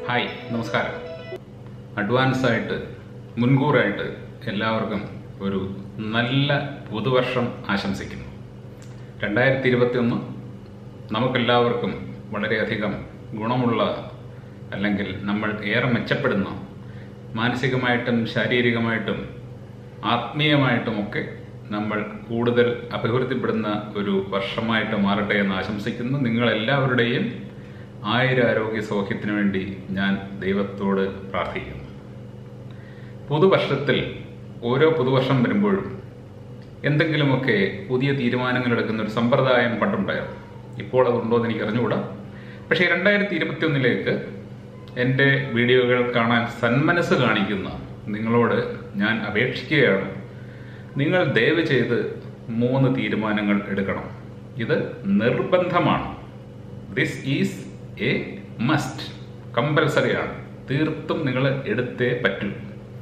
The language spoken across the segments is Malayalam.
ഹായ് നമസ്കാരം അഡ്വാൻസ് ആയിട്ട് മുൻകൂറായിട്ട് എല്ലാവർക്കും ഒരു നല്ല പുതുവർഷം ആശംസിക്കുന്നു രണ്ടായിരത്തി ഇരുപത്തിയൊന്ന് നമുക്കെല്ലാവർക്കും വളരെയധികം ഗുണമുള്ള അല്ലെങ്കിൽ നമ്മൾ ഏറെ മെച്ചപ്പെടുന്ന മാനസികമായിട്ടും ശാരീരികമായിട്ടും ആത്മീയമായിട്ടുമൊക്കെ നമ്മൾ കൂടുതൽ അഭിവൃദ്ധിപ്പെടുന്ന ഒരു വർഷമായിട്ട് മാറട്ടെ എന്ന് ആശംസിക്കുന്നു നിങ്ങളെല്ലാവരുടെയും ആയുരാരോഗ്യ സൗഖ്യത്തിനു വേണ്ടി ഞാൻ ദൈവത്തോട് പ്രാർത്ഥിക്കുന്നു പുതുവർഷത്തിൽ ഓരോ പുതുവർഷം വരുമ്പോഴും എന്തെങ്കിലുമൊക്കെ പുതിയ തീരുമാനങ്ങൾ എടുക്കുന്ന ഒരു സമ്പ്രദായം പണ്ടുണ്ടായിരുന്നു ഇപ്പോൾ അതുണ്ടോ എന്ന് എനിക്ക് അറിഞ്ഞുകൂടാ പക്ഷേ രണ്ടായിരത്തി ഇരുപത്തിയൊന്നിലേക്ക് എൻ്റെ വീഡിയോകൾ കാണാൻ സന്മനസ് കാണിക്കുന്ന നിങ്ങളോട് ഞാൻ അപേക്ഷിക്കുകയാണ് നിങ്ങൾ ദയവ് ചെയ്ത് മൂന്ന് തീരുമാനങ്ങൾ എടുക്കണം ഇത് നിർബന്ധമാണ് ദിസ് ഈസ് എ മസ്റ്റ് കമ്പൽസറിയാണ് തീർത്തും നിങ്ങൾ എടുത്തേ പറ്റൂ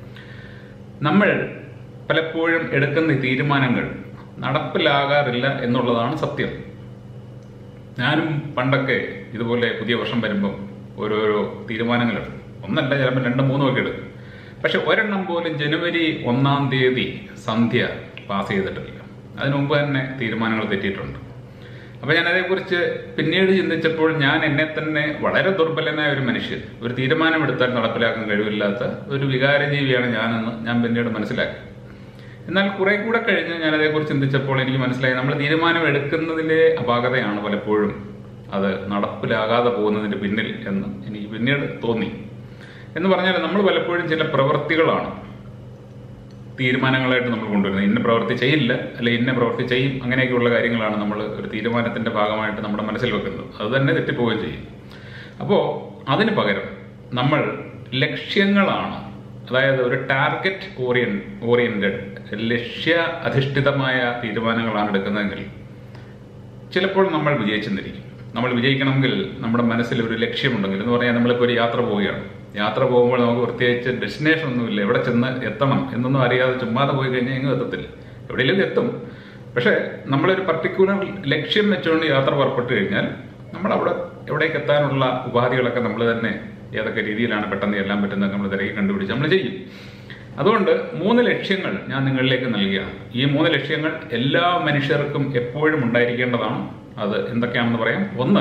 നമ്മൾ പലപ്പോഴും എടുക്കുന്ന ഈ തീരുമാനങ്ങൾ നടപ്പിലാകാറില്ല എന്നുള്ളതാണ് സത്യം ഞാനും പണ്ടൊക്കെ ഇതുപോലെ പുതിയ വർഷം വരുമ്പം ഓരോരോ തീരുമാനങ്ങളെടുക്കും ഒന്നല്ല ചിലപ്പോൾ രണ്ടും മൂന്നും ഒക്കെ എടുക്കും പക്ഷെ ഒരെണ്ണം പോലും ജനുവരി ഒന്നാം തീയതി സന്ധ്യ പാസ് ചെയ്തിട്ടില്ല അതിനു മുമ്പ് തന്നെ തീരുമാനങ്ങൾ തെറ്റിയിട്ടുണ്ട് അപ്പോൾ ഞാൻ അതേക്കുറിച്ച് പിന്നീട് ചിന്തിച്ചപ്പോൾ ഞാൻ എന്നെ തന്നെ വളരെ ദുർബലനായ ഒരു മനുഷ്യൻ ഒരു തീരുമാനമെടുത്താൽ നടപ്പിലാക്കാൻ കഴിവില്ലാത്ത ഒരു വികാരജീവിയാണ് ഞാനെന്ന് ഞാൻ പിന്നീട് മനസ്സിലാക്കി എന്നാൽ കുറെ കൂടെ കഴിഞ്ഞ് ഞാൻ അതേക്കുറിച്ച് ചിന്തിച്ചപ്പോൾ എനിക്ക് മനസ്സിലായി നമ്മൾ തീരുമാനം എടുക്കുന്നതിലെ അപാകതയാണ് പലപ്പോഴും അത് നടപ്പിലാകാതെ പോകുന്നതിന്റെ പിന്നിൽ എന്ന് എനിക്ക് പിന്നീട് തോന്നി എന്ന് പറഞ്ഞാൽ നമ്മൾ പലപ്പോഴും ചില പ്രവൃത്തികളാണ് തീരുമാനങ്ങളായിട്ട് നമ്മൾ കൊണ്ടുവരുന്നത് ഇന്ന പ്രവൃത്തി ചെയ്യില്ല അല്ലെ ഇന്ന പ്രവൃത്തി ചെയ്യും അങ്ങനെയൊക്കെയുള്ള കാര്യങ്ങളാണ് നമ്മൾ ഒരു തീരുമാനത്തിന്റെ ഭാഗമായിട്ട് നമ്മുടെ മനസ്സിൽ വെക്കുന്നത് അത് തന്നെ തെറ്റിപ്പോവുകയും ചെയ്യും അപ്പോൾ അതിന് പകരം നമ്മൾ ലക്ഷ്യങ്ങളാണ് അതായത് ഒരു ടാർഗറ്റ് ഓറിയൻ ഓറിയന്റഡ് ലക്ഷ്യ അധിഷ്ഠിതമായ തീരുമാനങ്ങളാണ് എടുക്കുന്നതെങ്കിൽ ചിലപ്പോൾ നമ്മൾ വിജയിച്ചെന്നിരിക്കും നമ്മൾ വിജയിക്കണമെങ്കിൽ നമ്മുടെ മനസ്സിൽ ഒരു ലക്ഷ്യമുണ്ടെങ്കിൽ എന്ന് പറഞ്ഞാൽ നമ്മളിപ്പോൾ ഒരു യാത്ര പോവുകയാണ് യാത്ര പോകുമ്പോൾ നമുക്ക് പ്രത്യേകിച്ച് ഡെസ്റ്റിനേഷൻ ഒന്നുമില്ല എവിടെ ചെന്ന് എത്തണം എന്നൊന്നും അറിയാതെ ചുമ്മാതെ പോയി കഴിഞ്ഞാൽ എങ്ങും എത്തത്തില്ല എവിടെയെങ്കിലും എത്തും പക്ഷേ നമ്മളൊരു പർട്ടിക്കുലർ ലക്ഷ്യം വെച്ചുകൊണ്ട് യാത്ര പുറപ്പെട്ടു കഴിഞ്ഞാൽ നമ്മൾ അവിടെ എവിടേക്ക് എത്താനുള്ള ഉപാധികളൊക്കെ നമ്മൾ തന്നെ ഏതൊക്കെ രീതിയിലാണ് പെട്ടെന്ന് എല്ലാം പറ്റുന്നത് നമ്മൾ തിരക്കി കണ്ടുപിടിച്ച് നമ്മൾ ചെയ്യും അതുകൊണ്ട് മൂന്ന് ലക്ഷ്യങ്ങൾ ഞാൻ നിങ്ങളിലേക്ക് നൽകുകയാണ് ഈ മൂന്ന് ലക്ഷ്യങ്ങൾ എല്ലാ മനുഷ്യർക്കും എപ്പോഴും ഉണ്ടായിരിക്കേണ്ടതാണ് അത് എന്തൊക്കെയാണെന്ന് പറയാം ഒന്ന്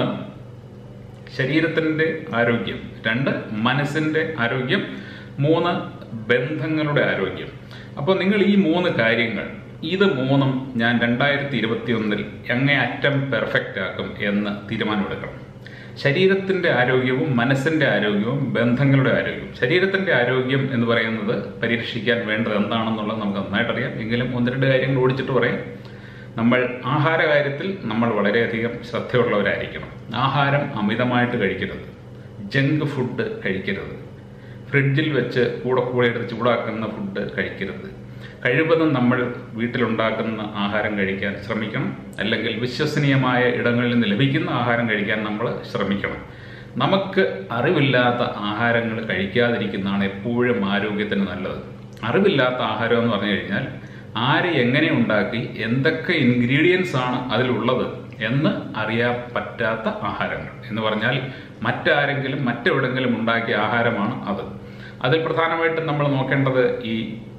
ശരീരത്തിന്റെ ആരോഗ്യം രണ്ട് മനസ്സിന്റെ ആരോഗ്യം മൂന്ന് ബന്ധങ്ങളുടെ ആരോഗ്യം അപ്പോൾ നിങ്ങൾ ഈ മൂന്ന് കാര്യങ്ങൾ ഇത് മൂന്നും ഞാൻ രണ്ടായിരത്തി ഇരുപത്തി ഒന്നിൽ എങ്ങേയറ്റം പെർഫെക്റ്റ് ആക്കും എന്ന് തീരുമാനമെടുക്കണം ശരീരത്തിന്റെ ആരോഗ്യവും മനസ്സിന്റെ ആരോഗ്യവും ബന്ധങ്ങളുടെ ആരോഗ്യവും ശരീരത്തിന്റെ ആരോഗ്യം എന്ന് പറയുന്നത് പരിരക്ഷിക്കാൻ വേണ്ടത് എന്താണെന്നുള്ളത് നമുക്ക് നന്നായിട്ടറിയാം എങ്കിലും ഒന്ന് രണ്ട് കാര്യങ്ങൾ ഓടിച്ചിട്ട് പറയാം നമ്മൾ ആഹാര കാര്യത്തിൽ നമ്മൾ വളരെയധികം ശ്രദ്ധയുള്ളവരായിരിക്കണം ആഹാരം അമിതമായിട്ട് കഴിക്കരുത് ജങ്ക് ഫുഡ് കഴിക്കരുത് ഫ്രിഡ്ജിൽ വെച്ച് കൂടെ കൂടെ എടുത്ത് ചൂടാക്കുന്ന ഫുഡ് കഴിക്കരുത് കഴിവതും നമ്മൾ വീട്ടിലുണ്ടാക്കുന്ന ആഹാരം കഴിക്കാൻ ശ്രമിക്കണം അല്ലെങ്കിൽ വിശ്വസനീയമായ ഇടങ്ങളിൽ നിന്ന് ലഭിക്കുന്ന ആഹാരം കഴിക്കാൻ നമ്മൾ ശ്രമിക്കണം നമുക്ക് അറിവില്ലാത്ത ആഹാരങ്ങൾ കഴിക്കാതിരിക്കുന്നതാണ് എപ്പോഴും ആരോഗ്യത്തിന് നല്ലത് അറിവില്ലാത്ത ആഹാരം എന്ന് പറഞ്ഞു കഴിഞ്ഞാൽ ആര് എങ്ങനെ ഉണ്ടാക്കി എന്തൊക്കെ ഇൻഗ്രീഡിയൻസ് ആണ് അതിലുള്ളത് എന്ന് അറിയാൻ പറ്റാത്ത ആഹാരങ്ങൾ എന്ന് പറഞ്ഞാൽ മറ്റാരെങ്കിലും മറ്റെവിടെങ്കിലും ഉണ്ടാക്കിയ ആഹാരമാണ് അത് അതിൽ പ്രധാനമായിട്ടും നമ്മൾ നോക്കേണ്ടത് ഈ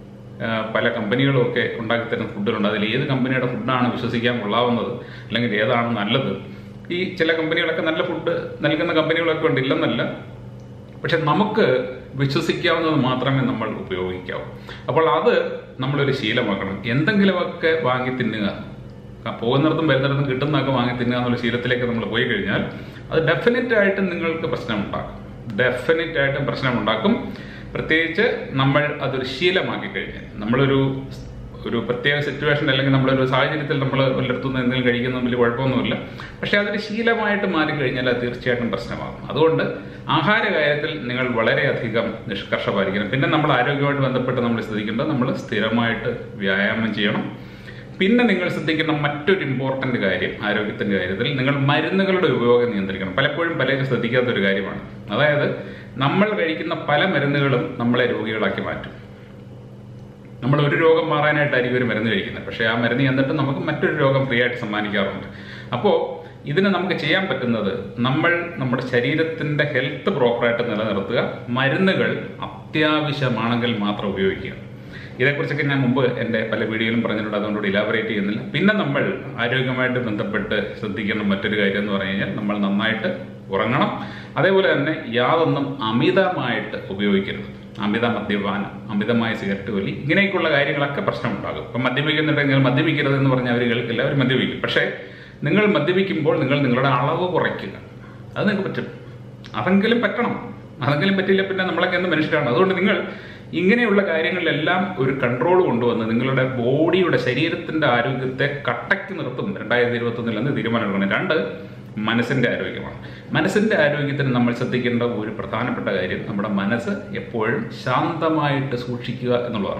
പല കമ്പനികളും ഒക്കെ ഉണ്ടാക്കി തരുന്ന ഫുഡുകളുണ്ട് അതിൽ ഏത് കമ്പനിയുടെ ഫുഡാണ് വിശ്വസിക്കാൻ കൊള്ളാവുന്നത് അല്ലെങ്കിൽ ഏതാണ് നല്ലത് ഈ ചില കമ്പനികളൊക്കെ നല്ല ഫുഡ് നൽകുന്ന കമ്പനികളൊക്കെ ഉണ്ട് ഇല്ലെന്നല്ല പക്ഷെ നമുക്ക് വിശ്വസിക്കാവുന്നത് മാത്രമേ നമ്മൾ ഉപയോഗിക്കാവൂ അപ്പോൾ അത് നമ്മളൊരു ശീലമാക്കണം എന്തെങ്കിലുമൊക്കെ വാങ്ങി തിന്നുക പോകുന്നിടത്തും വരുന്നിടത്തും കിട്ടുന്നതൊക്കെ വാങ്ങി തിന്നുക എന്നുള്ള ശീലത്തിലേക്ക് നമ്മൾ പോയി കഴിഞ്ഞാൽ അത് ഡെഫിനറ്റ് ആയിട്ടും നിങ്ങൾക്ക് പ്രശ്നമുണ്ടാക്കും ഡെഫിനറ്റ് ആയിട്ടും പ്രശ്നമുണ്ടാക്കും പ്രത്യേകിച്ച് നമ്മൾ അതൊരു ശീലമാക്കി കഴിഞ്ഞാൽ നമ്മളൊരു ഒരു പ്രത്യേക സിറ്റുവേഷൻ അല്ലെങ്കിൽ നമ്മളൊരു സാഹചര്യത്തിൽ നമ്മൾ വല്ലയിടത്തുനിന്ന് എന്തെങ്കിലും കഴിക്കുന്ന വലിയ കുഴപ്പമൊന്നുമില്ല പക്ഷേ അതൊരു ശീലമായിട്ട് മാറിക്കഴിഞ്ഞാൽ അത് തീർച്ചയായിട്ടും പ്രശ്നമാകും അതുകൊണ്ട് ആഹാര കാര്യത്തിൽ നിങ്ങൾ വളരെയധികം നിഷ്കർഷ പാലിക്കണം പിന്നെ നമ്മൾ ആരോഗ്യമായിട്ട് ബന്ധപ്പെട്ട് നമ്മൾ ശ്രദ്ധിക്കേണ്ടത് നമ്മൾ സ്ഥിരമായിട്ട് വ്യായാമം ചെയ്യണം പിന്നെ നിങ്ങൾ ശ്രദ്ധിക്കുന്ന മറ്റൊരു ഇമ്പോർട്ടൻ്റ് കാര്യം ആരോഗ്യത്തിൻ്റെ കാര്യത്തിൽ നിങ്ങൾ മരുന്നുകളുടെ ഉപയോഗം നിയന്ത്രിക്കണം പലപ്പോഴും പലരും ശ്രദ്ധിക്കാത്ത ഒരു കാര്യമാണ് അതായത് നമ്മൾ കഴിക്കുന്ന പല മരുന്നുകളും നമ്മളെ രോഗികളാക്കി മാറ്റും നമ്മൾ ഒരു രോഗം മാറാനായിട്ടായിരിക്കും ഒരു മരുന്ന് കഴിക്കുന്നത് പക്ഷേ ആ മരുന്ന് എന്നിട്ട് നമുക്ക് മറ്റൊരു രോഗം ഫ്രീ ആയിട്ട് സമ്മാനിക്കാറുണ്ട് അപ്പോൾ ഇതിന് നമുക്ക് ചെയ്യാൻ പറ്റുന്നത് നമ്മൾ നമ്മുടെ ശരീരത്തിന്റെ ഹെൽത്ത് പ്രോപ്പറായിട്ട് നിലനിർത്തുക മരുന്നുകൾ അത്യാവശ്യമാണെങ്കിൽ മാത്രം ഉപയോഗിക്കുക ഇതേക്കുറിച്ചൊക്കെ ഞാൻ മുമ്പ് എൻ്റെ പല വീഡിയോയിലും പറഞ്ഞിട്ടുണ്ട് അതുകൊണ്ട് ഇലാബറേറ്റ് ചെയ്യുന്നില്ല പിന്നെ നമ്മൾ ആരോഗ്യമായിട്ട് ബന്ധപ്പെട്ട് ശ്രദ്ധിക്കുന്ന മറ്റൊരു കാര്യം എന്ന് പറഞ്ഞു കഴിഞ്ഞാൽ നമ്മൾ നന്നായിട്ട് ഉറങ്ങണം അതേപോലെ തന്നെ യാതൊന്നും അമിതമായിട്ട് ഉപയോഗിക്കരുത് അമിത മദ്യപാനം അമിതമായ സിഗരറ്റ് വലി ഇങ്ങനെയൊക്കെയുള്ള കാര്യങ്ങളൊക്കെ പ്രശ്നമുണ്ടാകും ഇപ്പം മദ്യപിക്കുന്നുണ്ടെങ്കിൽ മദ്യപിക്കരുത് എന്ന് പറഞ്ഞാൽ അവർ കേൾക്കില്ല അവർ മദ്യപിക്കും പക്ഷേ നിങ്ങൾ മദ്യപിക്കുമ്പോൾ നിങ്ങൾ നിങ്ങളുടെ അളവ് കുറയ്ക്കുക അത് നിങ്ങൾക്ക് പറ്റും അതെങ്കിലും പറ്റണം അതെങ്കിലും പറ്റില്ല പിന്നെ നമ്മളൊക്കെ എന്ത് മനുഷ്യരാണ് അതുകൊണ്ട് നിങ്ങൾ ഇങ്ങനെയുള്ള കാര്യങ്ങളിലെല്ലാം ഒരു കൺട്രോൾ കൊണ്ടുവന്ന് നിങ്ങളുടെ ബോഡിയുടെ ശരീരത്തിന്റെ ആരോഗ്യത്തെ കട്ടയ്ക്ക് നിർത്തും രണ്ടായിരത്തി ഇരുപത്തൊന്നിൽ എന്ന് തീരുമാനമെടുക്കണം രണ്ട് മനസ്സിന്റെ ആരോഗ്യമാണ് മനസ്സിന്റെ ആരോഗ്യത്തിന് നമ്മൾ ശ്രദ്ധിക്കേണ്ട ഒരു പ്രധാനപ്പെട്ട കാര്യം നമ്മുടെ മനസ്സ് എപ്പോഴും ശാന്തമായിട്ട് സൂക്ഷിക്കുക എന്നുള്ളതാണ്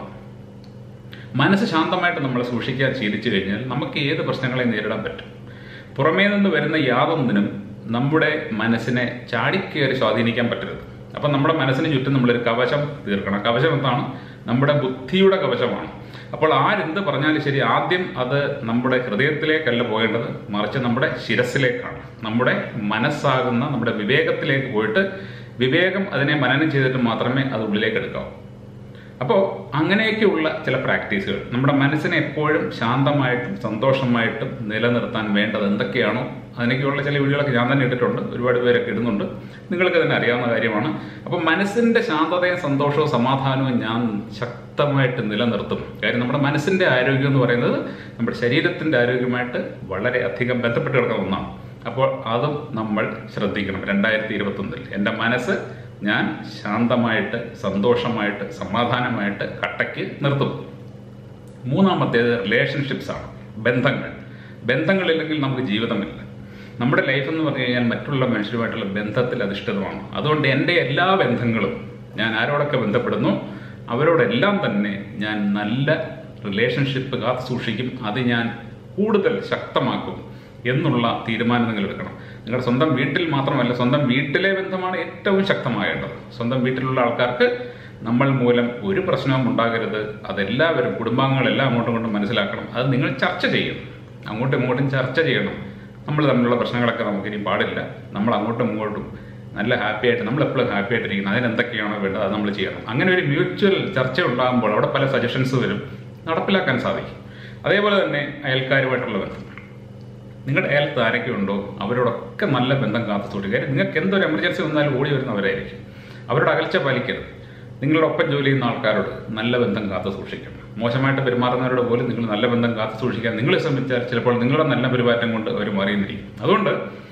മനസ്സ് ശാന്തമായിട്ട് നമ്മൾ സൂക്ഷിക്കാൻ ശീലിച്ചു കഴിഞ്ഞാൽ നമുക്ക് ഏത് പ്രശ്നങ്ങളെയും നേരിടാൻ പറ്റും പുറമേ നിന്ന് വരുന്ന യാതൊന്നിനും നമ്മുടെ മനസ്സിനെ ചാടിക്കയറി സ്വാധീനിക്കാൻ പറ്റരുത് അപ്പം നമ്മുടെ മനസ്സിന് ചുറ്റും നമ്മളൊരു കവചം തീർക്കണം കവചം എന്താണ് നമ്മുടെ ബുദ്ധിയുടെ കവചമാണ് അപ്പോൾ ആരെന്ത് പറഞ്ഞാലും ശരി ആദ്യം അത് നമ്മുടെ ഹൃദയത്തിലേക്കല്ല പോകേണ്ടത് മറിച്ച് നമ്മുടെ ശിരസിലേക്കാണ് നമ്മുടെ മനസ്സാകുന്ന നമ്മുടെ വിവേകത്തിലേക്ക് പോയിട്ട് വിവേകം അതിനെ മനനം ചെയ്തിട്ട് മാത്രമേ അത് ഉള്ളിലേക്ക് എടുക്കാവൂ അപ്പോൾ അങ്ങനെയൊക്കെയുള്ള ചില പ്രാക്ടീസുകൾ നമ്മുടെ മനസ്സിനെ എപ്പോഴും ശാന്തമായിട്ടും സന്തോഷമായിട്ടും നിലനിർത്താൻ വേണ്ടത് എന്തൊക്കെയാണോ അതിനൊക്കെയുള്ള ചില വീഡിയോകളൊക്കെ ഞാൻ തന്നെ ഇട്ടിട്ടുണ്ട് ഒരുപാട് പേരൊക്കെ ഇടുന്നുണ്ട് നിങ്ങൾക്ക് തന്നെ അറിയാവുന്ന കാര്യമാണ് അപ്പോൾ മനസ്സിന്റെ ശാന്തതയും സന്തോഷവും സമാധാനവും ഞാൻ ശക്തമായിട്ട് നിലനിർത്തും കാര്യം നമ്മുടെ മനസ്സിന്റെ ആരോഗ്യം എന്ന് പറയുന്നത് നമ്മുടെ ശരീരത്തിന്റെ ആരോഗ്യമായിട്ട് വളരെ അധികം ബന്ധപ്പെട്ട് കിടക്കുന്ന ഒന്നാണ് അപ്പോൾ അതും നമ്മൾ ശ്രദ്ധിക്കണം രണ്ടായിരത്തി ഇരുപത്തൊന്നിൽ എൻ്റെ മനസ്സ് ഞാൻ ശാന്തമായിട്ട് സന്തോഷമായിട്ട് സമാധാനമായിട്ട് കട്ടയ്ക്ക് നിർത്തും മൂന്നാമത്തേത് റിലേഷൻഷിപ്സ് ആണ് ബന്ധങ്ങൾ ബന്ധങ്ങളില്ലെങ്കിൽ നമുക്ക് ജീവിതമില്ല നമ്മുടെ ലൈഫ് എന്ന് പറഞ്ഞു കഴിഞ്ഞാൽ മറ്റുള്ള മനുഷ്യരുമായിട്ടുള്ള ബന്ധത്തിൽ അധിഷ്ഠിതമാണ് അതുകൊണ്ട് എൻ്റെ എല്ലാ ബന്ധങ്ങളും ഞാൻ ആരോടൊക്കെ ബന്ധപ്പെടുന്നു അവരോടെല്ലാം തന്നെ ഞാൻ നല്ല റിലേഷൻഷിപ്പ് കാത്തു സൂക്ഷിക്കും അത് ഞാൻ കൂടുതൽ ശക്തമാക്കും എന്നുള്ള തീരുമാനം നിങ്ങൾ എടുക്കണം നിങ്ങളുടെ സ്വന്തം വീട്ടിൽ മാത്രമല്ല സ്വന്തം വീട്ടിലെ ബന്ധമാണ് ഏറ്റവും ശക്തമാകേണ്ടത് സ്വന്തം വീട്ടിലുള്ള ആൾക്കാർക്ക് നമ്മൾ മൂലം ഒരു പ്രശ്നവും ഉണ്ടാകരുത് അതെല്ലാവരും കുടുംബാംഗങ്ങളെല്ലാം അങ്ങോട്ടും ഇങ്ങോട്ടും മനസ്സിലാക്കണം അത് നിങ്ങൾ ചർച്ച ചെയ്യണം അങ്ങോട്ടും ഇങ്ങോട്ടും ചർച്ച ചെയ്യണം നമ്മൾ തമ്മിലുള്ള പ്രശ്നങ്ങളൊക്കെ നമുക്കിനി പാടില്ല നമ്മൾ അങ്ങോട്ടും ഇങ്ങോട്ടും നല്ല ഹാപ്പി ആയിട്ട് നമ്മൾ എപ്പോഴും ഹാപ്പി ആയിട്ടിരിക്കണം അതിനെന്തൊക്കെയാണോ വേണ്ടത് അത് നമ്മൾ ചെയ്യണം അങ്ങനെ ഒരു മ്യൂച്വൽ ചർച്ച ഉണ്ടാകുമ്പോൾ അവിടെ പല സജഷൻസ് വരും നടപ്പിലാക്കാൻ സാധിക്കും അതേപോലെ തന്നെ അയൽക്കാരുമായിട്ടുള്ള ബന്ധം നിങ്ങളുടെ അയലത്ത് ആരൊക്കെ ഉണ്ടോ അവരോടൊക്കെ നല്ല ബന്ധം കാത്തു സൂക്ഷിക്കുക കാര്യം നിങ്ങൾക്ക് എന്തൊരു എമർജൻസി വന്നാലും ഓടി വരുന്നവരായിരിക്കും അവരോട് അകൽച്ച പാലിക്കരുത് നിങ്ങളുടെ ഒപ്പം ജോലി ചെയ്യുന്ന ആൾക്കാരോട് നല്ല ബന്ധം കാത്തു സൂക്ഷിക്കണം മോശമായിട്ട് പെരുമാറുന്നവരോട് പോലും നിങ്ങൾ നല്ല ബന്ധം കാത്തു സൂക്ഷിക്കാൻ നിങ്ങൾ ശ്രമിച്ചാൽ ചിലപ്പോൾ നിങ്ങളുടെ നല്ല പെരുമാറ്റം കൊണ്ട് അവർ മാറിയെന്നിരിക്കും അതുകൊണ്ട്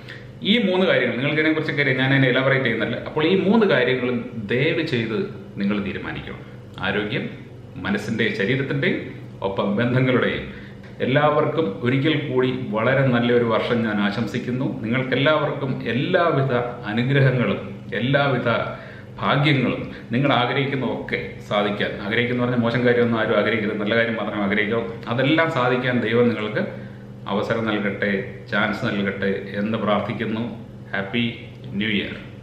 ഈ മൂന്ന് കാര്യങ്ങൾ നിങ്ങൾക്ക് ഇതിനെക്കുറിച്ച് കാര്യം ഞാൻ അതിനെ എലാബറേറ്റ് ചെയ്യുന്നില്ല അപ്പോൾ ഈ മൂന്ന് കാര്യങ്ങളും ദയവ് ചെയ്ത് നിങ്ങൾ തീരുമാനിക്കണം ആരോഗ്യം മനസ്സിൻ്റെയും ശരീരത്തിൻ്റെയും ഒപ്പം ബന്ധങ്ങളുടെയും എല്ലാവർക്കും ഒരിക്കൽ കൂടി വളരെ നല്ലൊരു വർഷം ഞാൻ ആശംസിക്കുന്നു നിങ്ങൾക്കെല്ലാവർക്കും എല്ലാവിധ അനുഗ്രഹങ്ങളും എല്ലാവിധ ഭാഗ്യങ്ങളും നിങ്ങൾ ആഗ്രഹിക്കുന്നതൊക്കെ സാധിക്കാൻ ആഗ്രഹിക്കുന്ന പറഞ്ഞാൽ മോശം കാര്യമൊന്നും ആരും ആഗ്രഹിക്കരുത് നല്ല കാര്യം മാത്രമേ ആഗ്രഹിക്കൂ അതെല്ലാം സാധിക്കാൻ ദൈവം നിങ്ങൾക്ക് അവസരം നൽകട്ടെ ചാൻസ് നൽകട്ടെ എന്ന് പ്രാർത്ഥിക്കുന്നു ഹാപ്പി ന്യൂ ഇയർ